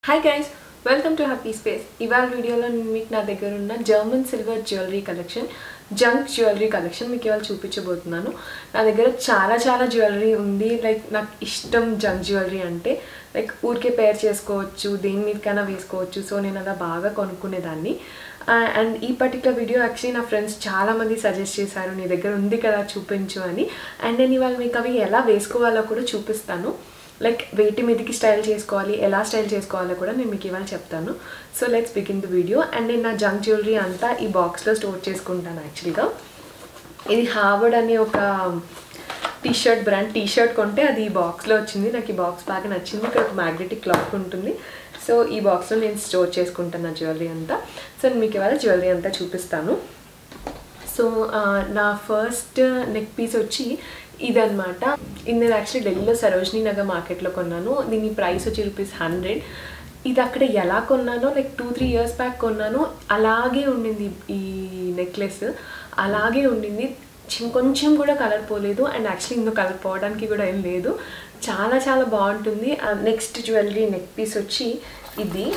hi guys welcome to happy space ఇవాళ వీడియోలో నేను మీకు నా దగ్గర ఉన్న German silver jewellery collection junk jewellery collection మీకు ఇవాళ చూపించబోతున్నాను నా దగ్గర చాలా చాలా జ్యువెలరీ ఉంది లైక్ నాకు ఇష్టం జంక్ జ్యువెలరీ అంటే లైక్ ఊరికే పేర్ చేసుకోవచ్చు దేని మీదకైనా వేసుకోవచ్చు సో నేను అలా బాగా కొనుక్కునేదాన్ని అండ్ ఈ పర్టికులర్ వీడియో యాక్చువల్లీ నా ఫ్రెండ్స్ చాలామంది సజెస్ట్ చేశారు నీ దగ్గర ఉంది కదా చూపించు అని అండ్ నేను ఇవాళ మీకు అవి ఎలా వేసుకోవాలో కూడా చూపిస్తాను లైక్ వేటి మీదకి స్టైల్ చేసుకోవాలి ఎలా స్టైల్ చేసుకోవాలో కూడా నేను మీకు ఇవాళ చెప్తాను so let's begin the video and నేను నా జంక్ జ్యువెలరీ అంతా ఈ బాక్స్లో స్టోర్ చేసుకుంటాను యాక్చువల్గా ఇది హార్వర్డ్ అనే ఒక T shirt brand T shirt కొంటే అది ఈ బాక్స్లో వచ్చింది నాకు ఈ బాక్స్ బాగా నచ్చింది ఇక్కడ ఒక మ్యాగ్నెటిక్ క్లాత్ ఉంటుంది సో ఈ బాక్స్లో నేను స్టోర్ చేసుకుంటాను నా జ్యువెలరీ అంతా సో నేను మీకు ఇవాళ జ్యువెలరీ అంతా చూపిస్తాను సో నా ఫస్ట్ నెక్ పీస్ వచ్చి ఇదనమాట ఇది నేను యాక్చువల్లీ ఢిల్లీలో సరోజినీ నగర్ మార్కెట్లో కొన్నాను దీని ప్రైస్ వచ్చి రూపీస్ హండ్రెడ్ ఇది అక్కడ ఎలా కొన్నానో like two three years back కొన్నాను అలాగే ఉండింది ఈ నెక్లెస్ అలాగే ఉండింది చిన్ కొంచెం కూడా కలర్ పోలేదు అండ్ యాక్చువల్లీ ఇందులో కలర్ పోవడానికి కూడా ఏం లేదు చాలా చాలా బాగుంటుంది నెక్స్ట్ జ్యువెలరీ నెక్ పీస్ వచ్చి ఇది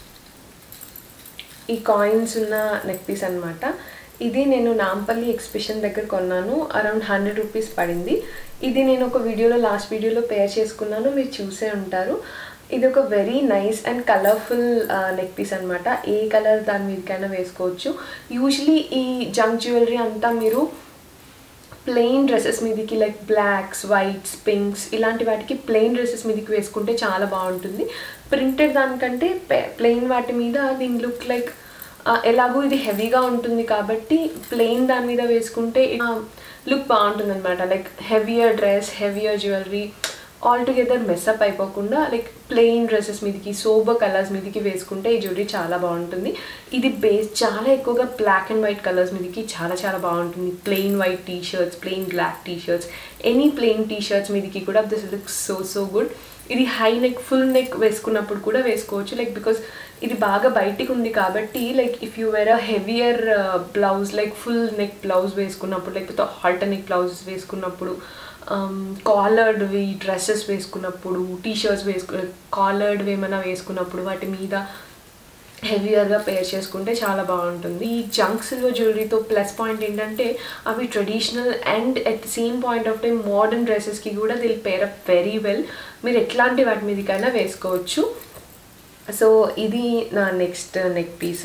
ఈ కాయిన్స్ ఉన్న నెక్ పీస్ అనమాట ఇది నేను నాంపల్లి ఎక్స్బిషన్ దగ్గర కొన్నాను అరౌండ్ హండ్రెడ్ రూపీస్ పడింది ఇది నేను ఒక వీడియోలో లాస్ట్ వీడియోలో పేర్ చేసుకున్నాను మీరు చూసే ఉంటారు ఇది ఒక very nice and colourful neck piece అనమాట ఏ కలర్ దాని మీదకైనా వేసుకోవచ్చు యూజువలీ ఈ జంక్ జ్యువెలరీ అంతా మీరు ప్లెయిన్ డ్రెస్సెస్ మీదకి లైక్ బ్లాక్స్ వైట్స్ పింక్స్ ఇలాంటి వాటికి ప్లెయిన్ డ్రెస్సెస్ మీదకి వేసుకుంటే చాలా బాగుంటుంది ప్రింటెడ్ దానికంటే ప్లెయిన్ వాటి మీద దీని లుక్ లైక్ ఎలాగో ఇది హెవీగా ఉంటుంది కాబట్టి ప్లెయిన్ దాని మీద వేసుకుంటే లుక్ బాగుంటుంది అనమాట like heavier dress heavier jewellery all together mess up అయిపోకుండా లైక్ ప్లెయిన్ డ్రెస్సెస్ మీదకి సోబర్ కలర్స్ మీదకి వేసుకుంటే ఈ జ్యువెలరీ చాలా బాగుంటుంది ఇది బేస్ చాలా ఎక్కువగా బ్లాక్ అండ్ వైట్ కలర్స్ మీదకి చాలా చాలా బాగుంటుంది plain white T shirts plain black T shirts any plain T shirts మీదకి కూడా this looks so so good ఇది హై నెక్ ఫుల్ నెక్ వేసుకున్నప్పుడు కూడా వేసుకోవచ్చు లైక్ బికాస్ ఇది బాగా బయటికి ఉంది కాబట్టి like if you wear a heavier blouse like full neck blouse వేసుకున్నప్పుడు లేకపోతే హాల్ట్ నెక్ బ్లౌజెస్ వేసుకున్నప్పుడు కాలర్డ్వి డ్రెస్సెస్ వేసుకున్నప్పుడు టీ షర్ట్స్ వేసుకు కాలర్డ్వి ఏమైనా వేసుకున్నప్పుడు వాటి మీద హెవియర్గా పేర్ చేసుకుంటే చాలా బాగుంటుంది ఈ జంక్ సిల్వర్ జ్యువెలరీతో ప్లస్ పాయింట్ ఏంటంటే అవి traditional and at same point of time modern డ్రెస్సెస్కి కూడా they'll pair up very well మీరు ఎట్లాంటి వాటి మీదకైనా వేసుకోవచ్చు సో ఇది నా నెక్స్ట్ నెక్ పీస్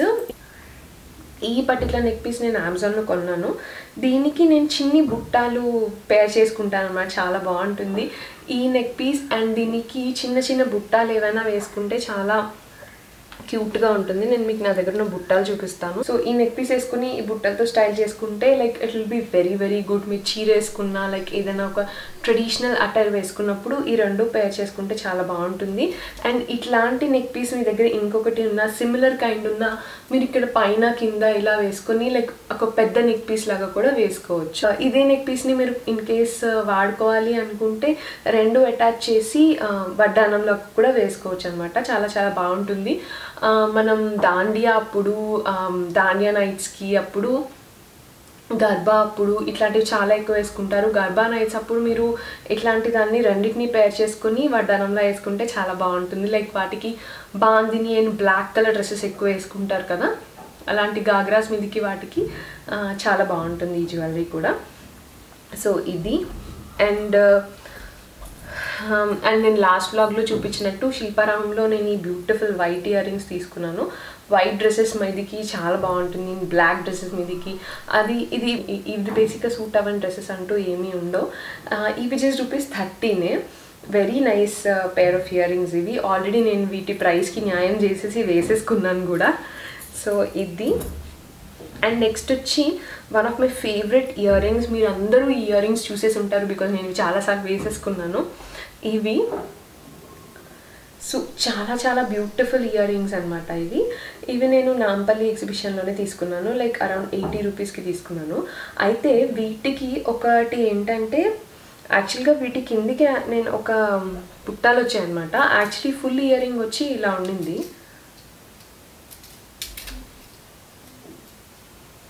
ఈ పర్టికులర్ నెక్ పీస్ నేను అమెజాన్లో కొన్నాను దీనికి నేను చిన్ని బుట్టాలు పేర్ చేసుకుంటాను అనమాట చాలా బాగుంటుంది ఈ నెక్ పీస్ అండ్ దీనికి చిన్న చిన్న బుట్టాలు ఏవైనా వేసుకుంటే చాలా క్యూట్గా ఉంటుంది నేను మీకు నా దగ్గర ఉన్న బుట్టాలు చూపిస్తాను సో ఈ నెక్ పీస్ వేసుకుని ఈ బుట్టలతో స్టైల్ చేసుకుంటే like it will be very very good మీరు చీర వేసుకున్నా లైక్ ఏదైనా ఒక ట్రెడిషనల్ అటైర్ వేసుకున్నప్పుడు ఈ రెండు పేర్ చేసుకుంటే చాలా బాగుంటుంది అండ్ ఇట్లాంటి నెక్ పీస్ మీ దగ్గర ఇంకొకటి ఉన్న సిమిలర్ కైండ్ ఉన్న మీరు ఇక్కడ పైన కింద ఇలా వేసుకొని లైక్ ఒక పెద్ద నెక్ పీస్ లాగా కూడా వేసుకోవచ్చు ఇదే నెక్ పీస్ని మీరు ఇన్ కేస్ వాడుకోవాలి అనుకుంటే రెండు అటాచ్ చేసి వడ్డానంలో కూడా వేసుకోవచ్చు అనమాట చాలా చాలా బాగుంటుంది మనం దాండియా అప్పుడు దాండియా నైట్స్కి అప్పుడు గర్భా అప్పుడు ఇట్లాంటివి చాలా ఎక్కువ వేసుకుంటారు గర్భా నైట్స్ అప్పుడు మీరు ఇట్లాంటి దాన్ని రెండింటిని పేర్ చేసుకుని వడ్డానంలో వేసుకుంటే చాలా బాగుంటుంది లైక్ వాటికి bandhani and black colour dresses ఎక్కువ వేసుకుంటారు కదా అలాంటి గాగ్రాస్ మీదకి వాటికి చాలా బాగుంటుంది ఈ జ్యువెలరీ కూడా సో ఇది అండ్ అండ్ నేను లాస్ట్ వ్లాగ్లో చూపించినట్టు శిల్పారామంలో నేను ఈ బ్యూటిఫుల్ వైట్ ఇయర్ రింగ్స్ తీసుకున్నాను వైట్ డ్రెస్సెస్ మీదకి చాలా బాగుంటుంది బ్లాక్ డ్రెస్సెస్ మీదకి అది ఇది ఇది బేసిక్గా సూట్ అవ్వని డ్రెస్సెస్ అంటూ ఏమీ ఉండవు ఇవి జస్ట్ రూపీస్ థర్టీనే very nice pair of earrings ఇవి ఆల్రెడీ నేను వీటి ప్రైస్కి న్యాయం చేసేసి వేసేసుకున్నాను కూడా సో ఇది అండ్ నెక్స్ట్ వచ్చి one of my favourite earrings మీరు అందరూ ఈ ఇయర్ రింగ్స్ చూసేసి ఉంటారు బికాజ్ నేను చాలాసార్లు వేసేసుకున్నాను ఇవి సో చాలా చాలా బ్యూటిఫుల్ ఇయర్ రింగ్స్ అనమాట ఇవి ఇవి నేను నాంపల్లి ఎగ్జిబిషన్లోనే తీసుకున్నాను లైక్ అరౌండ్ ఎయిటీ రూపీస్కి తీసుకున్నాను అయితే వీటికి ఒకటి ఏంటంటే యాక్చువల్గా వీటి కిందికి నేను ఒక పుట్టాలు వచ్చాయన్నమాట యాక్చువల్లీ ఫుల్ ఇయర్ రింగ్ వచ్చి ఇలా ఉండింది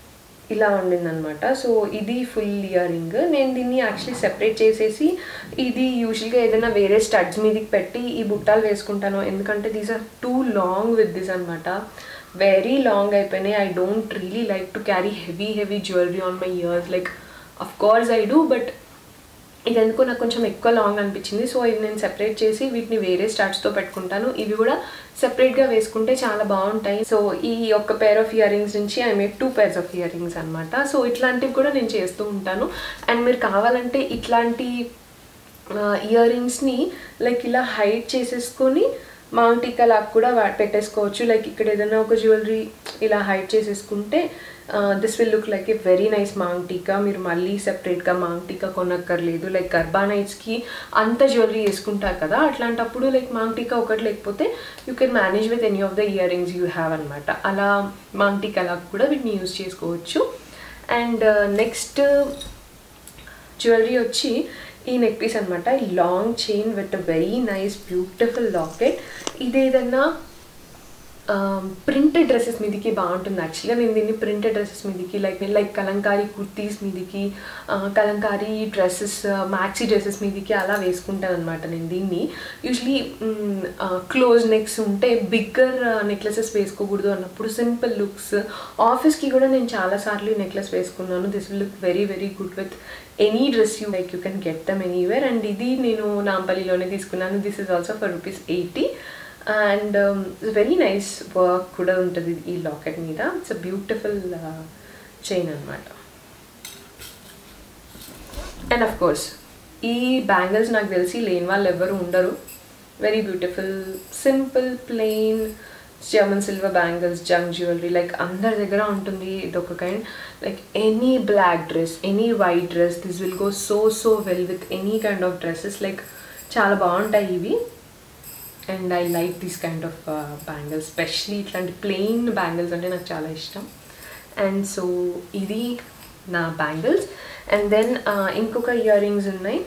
ఇలా ఉండిందనమాట సో ఇది ఫుల్ ఇయర్ రింగ్ నేను దీన్ని యాక్చువల్లీ సెపరేట్ చేసేసి ఇది యూజువల్గా ఏదైనా వేరే స్టడ్స్ మీదకి పెట్టి ఈ బుట్టాలు వేసుకుంటాను ఎందుకంటే these are too long with this అనమాట వెరీ లాంగ్ అయిపోయినాయి I don't really like to carry heavy heavy jewellery on my ears like of course I do but ఇది ఎందుకో నాకు కొంచెం ఎక్కువ లాంగ్ అనిపించింది సో ఇది నేను సెపరేట్ చేసి వీటిని వేరే స్టార్ట్స్తో పెట్టుకుంటాను ఇవి కూడా సెపరేట్గా వేసుకుంటే చాలా బాగుంటాయి సో ఈ ఒక్క పేర్ ఆఫ్ ఇయర్ రింగ్స్ నుంచి I make two pairs of earrings అనమాట సో ఇట్లాంటివి కూడా నేను చేస్తూ ఉంటాను అండ్ మీరు కావాలంటే ఇట్లాంటి ఇయర్ రింగ్స్ని లైక్ ఇలా హైట్ చేసేసుకొని మౌంట్ లాగా కూడా వా- పెట్టేసుకోవచ్చు లైక్ ఇక్కడ ఏదైనా ఒక జ్యువెలరీ ఇలా హైట్ చేసేసుకుంటే this will look like a very nice maang tikka మీరు మళ్ళీ సెపరేట్గా మాంగ్టీకా కొనక్కర్లేదు లైక్ గర్బా నైట్స్కి అంత జ్యువెలరీ వేసుకుంటారు కదా అట్లాంటప్పుడు లైక్ మాంగ్టీకా ఒకటి లేకపోతే you can manage with any of the earrings you have అనమాట అలా మాంగ్టీకా లాగా కూడా వీటిని యూజ్ చేసుకోవచ్చు అండ్ నెక్స్ట్ జ్యువెలరీ వచ్చి ఈ నెక్ పీస్ అనమాట ఈ long chain with very nice beautiful locket ఇది ఏదన్నా ప్రింటెడ్ డ్రెస్సెస్ మీదకి బాగుంటుంది యాక్చువల్గా నేను దీన్ని ప్రింటెడ్ డ్రెస్సెస్ మీదకి లైక్ లైక్ కలంకారీ కుర్తీస్ మీదకి ఆ, కలంకారీ డ్రెస్సెస్ మ్యాక్సీ డ్రెస్సెస్ మీదకి అలా వేసుకుంటాను అనమాట నేను దీన్ని యూజువలీ క్లోజ్ నెక్స్ ఉంటే బిగ్గర్ నెక్లెసెస్ వేసుకోకూడదు అన్నప్పుడు సింపుల్ లుక్స్ ఆఫీస్కి కూడా నేను చాలాసార్లు నెక్లెస్ వేసుకున్నాను this will look very very good with any dress you like you can get them anywhere and ఇది నేను నాంపల్లిలోనే తీసుకున్నాను this is also for rupees eighty and very nice work కూడా ఉంటుంది ఈ లాకెట్ మీద ఇట్స్ అ బ్యూటిఫుల్ చైన్ అనమాట and of course ఈ బ్యాంగిల్స్ నాకు తెలిసి లేని వాళ్ళు ఎవరు ఉండరు very beautiful simple plain German silver bangles junk jewellery like అందరి దగ్గర ఉంటుంది ఇదొక kind like any black dress any white dress this will go so so well with any kind of dresses like చాలా బాగుంటాయి ఇవి and I like these kind of bangles specially ఇట్లాంటి plain bangles అంటే నాకు చాలా ఇష్టం అండ్ సో ఇది నా బ్యాంగిల్స్ అండ్ దెన్ ఇంకొక ఇయర్ రింగ్స్ ఉన్నాయి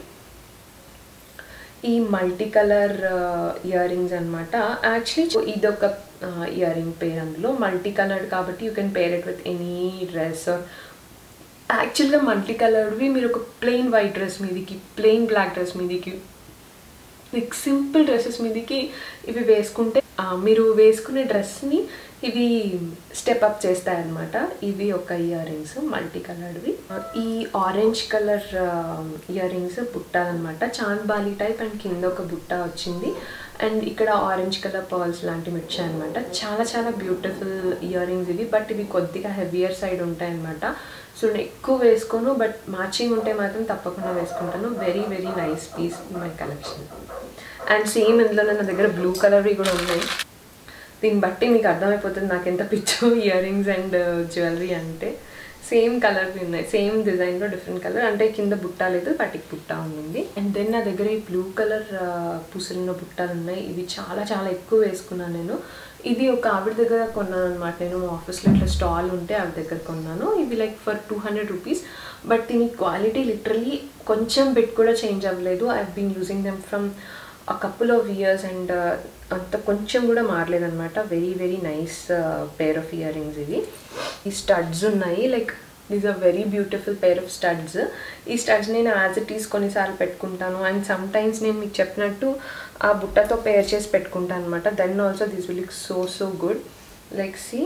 ఈ మల్టీ కలర్ ఇయర్ రింగ్స్ అనమాట యాక్చువల్లీ ఇదొక ఇయర్ రింగ్ పేర్ అందులో మల్టీ కలర్డ్ కాబట్టి you can pair it with any dress యాక్చువల్గా మల్టీ కలర్డ్వి మీరు ఒక ప్లెయిన్ వైట్ డ్రెస్ మీదకి ప్లెయిన్ బ్లాక్ డ్రెస్ మీదకి లైక్ సింపుల్ డ్రెస్సెస్ మీదకి ఇవి వేసుకుంటే ఆ, మీరు వేసుకునే డ్రెస్ని ఇవి స్టెప్ అప్ చేస్తాయన్నమాట ఇవి ఒక ఇయర్ రింగ్స్ మల్టీ కలర్డ్వి ఈ ఆరెంజ్ కలర్ ఇయర్ రింగ్స్ బుట్టాలన్నమాట చాంద్ బాలి టైప్ అండ్ కింద ఒక బుట్ట వచ్చింది అండ్ ఇక్కడ ఆరెంజ్ కలర్ పర్ల్స్ లాంటివి వచ్చాయన్నమాట చాలా చాలా బ్యూటిఫుల్ ఇయర్ రింగ్స్ ఇవి బట్ ఇవి కొద్దిగా హెవియర్ సైడ్ ఉంటాయన్నమాట సో నేను ఎక్కువ వేసుకోను బట్ మ్యాచింగ్ ఉంటే మాత్రం తప్పకుండా వేసుకుంటాను very very nice piece in my collection and same ఇందులో నా దగ్గర బ్లూ కలర్వి కూడా ఉన్నాయి దీన్ని బట్టి మీకు అర్థమైపోతుంది నాకు ఎంత పిచ్చో ఇయర్ రింగ్స్ అండ్ జ్యువెలరీ అంటే సేమ్ కలర్వి ఉన్నాయి సేమ్ డిజైన్లో డిఫరెంట్ కలర్ అంటే కింద బుట్ట లేదు పటికి బుట్ట ఉంది అండ్ దెన్ నా దగ్గర ఈ బ్లూ కలర్ పుసరిన బుట్టాలు ఉన్నాయి ఇవి చాలా చాలా ఎక్కువ వేసుకున్నాను నేను ఇది ఒక ఆవిడ దగ్గర కొన్నాను అనమాట నేను మా ఆఫీస్లో ఇట్లా స్టాల్ ఉంటే ఆవిడ దగ్గర కొన్నాను ఇవి like for two hundred rupees but దీని క్వాలిటీ లిటరలీ కొంచెం బిట్ కూడా చేంజ్ అవ్వలేదు I been using them from a couple of years and uh, అంత కొంచెం కూడా మారలేదన్నమాట very very nice pair of earrings ఇవి ఈ స్టడ్స్ ఉన్నాయి like these are very beautiful pair of studs ఈ స్టడ్స్ నేను యాజ్ ఇట్ ఈస్ కొన్నిసార్లు పెట్టుకుంటాను అండ్ సమ్ టైమ్స్ నేను మీకు చెప్పినట్టు ఆ బుట్టతో పేర్ చేసి పెట్టుకుంటాను అనమాట then also this will look so so good like see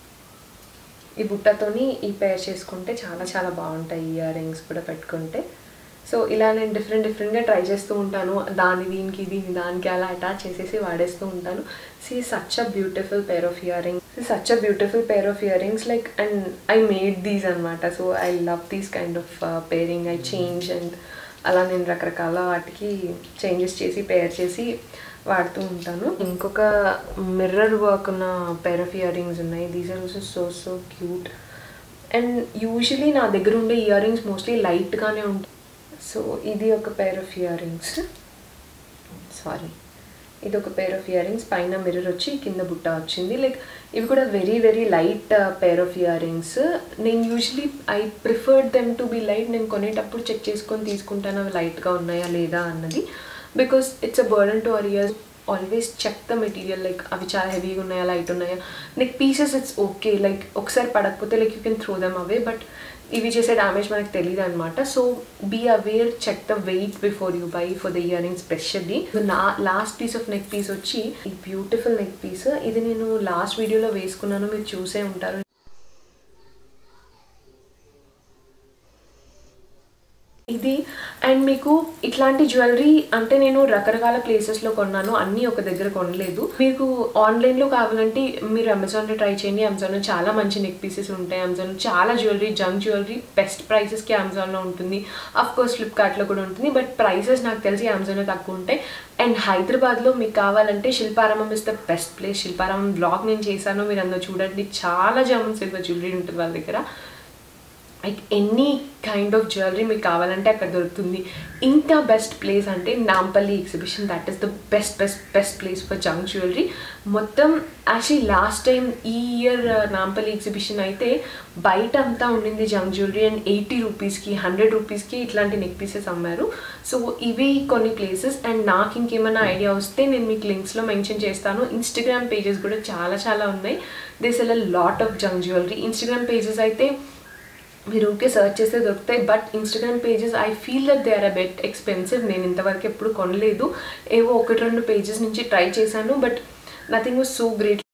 ఈ బుట్టతోని ఈ పేర్ చేసుకుంటే చాలా చాలా బాగుంటాయి ఇయర్ రింగ్స్ కూడా పెట్టుకుంటే సో ఇలా నేను డిఫరెంట్ డిఫరెంట్గా ట్రై చేస్తూ ఉంటాను దాని దీనికి దీని దానికి అలా అటాచ్ చేసేసి వాడేస్తూ ఉంటాను see such a beautiful pair of earrings such a beautiful pair of earrings like and I made these అనమాట so I love these kind of pairing I change and అలా నేను రకరకాల వాటికి changes చేసి పేర్ చేసి వాడుతూ ఉంటాను ఇంకొక మిర్రర్ వర్క్ ఉన్న పేర్ ఆఫ్ ఇయర్ రింగ్స్ ఉన్నాయి these are also so so cute and usually నా దగ్గర ఉండే ఇయర్ రింగ్స్ మోస్ట్లీ లైట్గానే ఉంటాయి సో ఇది ఒక pair of earrings sorry ఇది ఒక పేర్ ఆఫ్ ఇయర్ రింగ్స్ పైన మిర్రర్ వచ్చి కింద బుట్ట వచ్చింది లైక్ ఇవి కూడా very very light pair of earrings నేను usually I preferred them to be light నేను కొనేటప్పుడు చెక్ చేసుకొని తీసుకుంటాను అవి లైట్గా ఉన్నాయా లేదా అన్నది because it's a burden to our ears always check the material like అవి చాలా హెవీగా ఉన్నాయా లైట్ ఉన్నాయా neck pieces it's okay like ఒకసారి పడకపోతే like you can throw them away but ఇవి చేసే డ్యామేజ్ మనకు తెలియదు అనమాట so be aware check the weight before you buy for the earring especially నా last piece of neck piece వచ్చి ఈ బ్యూటిఫుల్ నెక్ పీస్ ఇది నేను లాస్ట్ వీడియోలో వేసుకున్నాను మీరు చూసే ఉంటారు ఇది అండ్ మీకు ఇట్లాంటి జ్యువెలరీ అంటే నేను రకరకాల ప్లేసెస్లో కొన్నాను అన్నీ ఒక దగ్గర కొనలేదు మీకు ఆన్లైన్లో కావాలంటే మీరు అమెజాన్లో ట్రై చేయండి అమెజాన్లో చాలా మంచి నెక్ పీసెస్ ఉంటాయి అమెజాన్లో చాలా జ్యువెలరీ జంక్ జ్యువెలరీ బెస్ట్ ప్రైసెస్కి అమెజాన్లో ఉంటుంది అఫ్ కోర్స్ ఫ్లిప్కార్ట్లో కూడా ఉంటుంది బట్ ప్రైసెస్ నాకు తెలిసి అమెజాన్లో తక్కువ ఉంటాయి అండ్ హైదరాబాద్లో మీకు కావాలంటే Shilparamam is the best place Shilparamam blog నేను చేశాను మీరు అందులో చూడండి చాలా జమన్ సిల్వర్ జ్యువెలరీ ఉంటుంది వాళ్ళ దగ్గర like any kind of jewellery మీకు కావాలంటే అక్కడ దొరుకుతుంది ఇంకా బెస్ట్ ప్లేస్ అంటే Nampally exhibition that is the best best best place for junk jewellery మొత్తం యాక్చువల్లీ లాస్ట్ టైం ఈ ఇయర్ నాంపల్లి ఎగ్జిబిషన్ అయితే బయట అంతా ఉండింది జంక్ జ్యువెలరీ అండ్ ఎయిటీ రూపీస్కి హండ్రెడ్ రూపీస్కి ఇట్లాంటి నెక్ పీసెస్ అమ్మారు సో ఇవి కొన్ని ప్లేసెస్ అండ్ నాకు ఇంకేమైనా ఐడియా వస్తే నేను మీకు లింక్స్లో మెన్షన్ చేస్తాను ఇన్స్టాగ్రామ్ పేజెస్ కూడా చాలా చాలా ఉన్నాయి దిస్ ఎల్ lot of junk jewellery Instagram pages అయితే మీరు ఊరికే సర్చ్ చేస్తే దొరుకుతాయి but Instagram pages I feel that they are a bit expensive నేను ఇంతవరకు ఎప్పుడు కొనలేదు ఏవో ఒకటి రెండు పేజెస్ నుంచి ట్రై చేశాను but nothing was so great